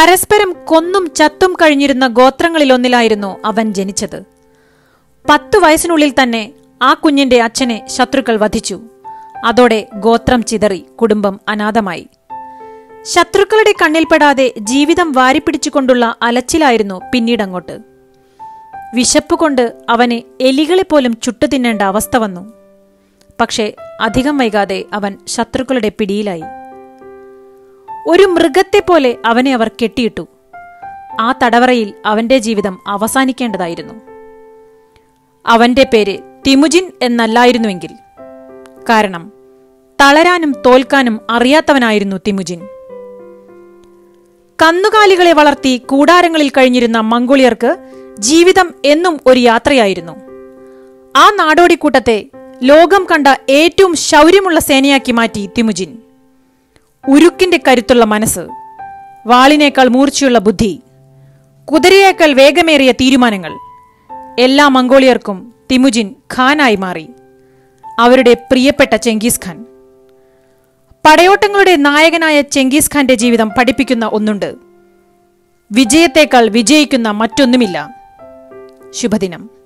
പരസ്പരം കൊന്നും ചത്തും കഴിഞ്ഞിരുന്ന ഗോത്രങ്ങളിലൊന്നിലായിരുന്നു അവൻ ജനിച്ചത് പത്തു വയസ്സിനുള്ളിൽ തന്നെ ആ കുഞ്ഞിന്റെ അച്ഛനെ ശത്രുക്കൾ വധിച്ചു അതോടെ ഗോത്രം ചിതറി കുടുംബം അനാഥമായി ശത്രുക്കളുടെ കണ്ണിൽപ്പെടാതെ ജീവിതം വാരിപ്പിടിച്ചുകൊണ്ടുള്ള അലച്ചിലായിരുന്നു പിന്നീടങ്ങോട്ട് വിശപ്പ് കൊണ്ട് അവനെ എലികളെ പോലും ചുട്ടുതിന്നേണ്ട അവസ്ഥ വന്നു പക്ഷേ അധികം വൈകാതെ അവൻ ശത്രുക്കളുടെ പിടിയിലായി ഒരു മൃഗത്തെ പോലെ അവനെ അവർ കെട്ടിയിട്ടു ആ തടവറയിൽ അവന്റെ ജീവിതം അവസാനിക്കേണ്ടതായിരുന്നു അവന്റെ പേര് തിമുജിൻ എന്നല്ലായിരുന്നുവെങ്കിൽ കാരണം തളരാനും തോൽക്കാനും അറിയാത്തവനായിരുന്നു തിമുജിൻ കന്നുകാലികളെ വളർത്തി കൂടാരങ്ങളിൽ കഴിഞ്ഞിരുന്ന മംഗോളിയർക്ക് ജീവിതം എന്നും ഒരു യാത്രയായിരുന്നു ആ നാടോടിക്കൂട്ടത്തെ ലോകം കണ്ട ഏറ്റവും ശൗര്യമുള്ള സേനയാക്കി മാറ്റി തിമുജിൻ ഉരുക്കിന്റെ കരുത്തുള്ള മനസ്സ് വാളിനേക്കാൾ മൂർച്ചയുള്ള ബുദ്ധി കുതിരയേക്കാൾ വേഗമേറിയ തീരുമാനങ്ങൾ എല്ലാ മംഗോളിയർക്കും തിമുജിൻ ഖാനായി മാറി അവരുടെ പ്രിയപ്പെട്ട ചെങ്കീസ് ഖാൻ പടയോട്ടങ്ങളുടെ നായകനായ ചെങ്കീസ് ഖാന്റെ ജീവിതം പഠിപ്പിക്കുന്ന ഒന്നുണ്ട് വിജയത്തേക്കാൾ വിജയിക്കുന്ന മറ്റൊന്നുമില്ല ശുഭദിനം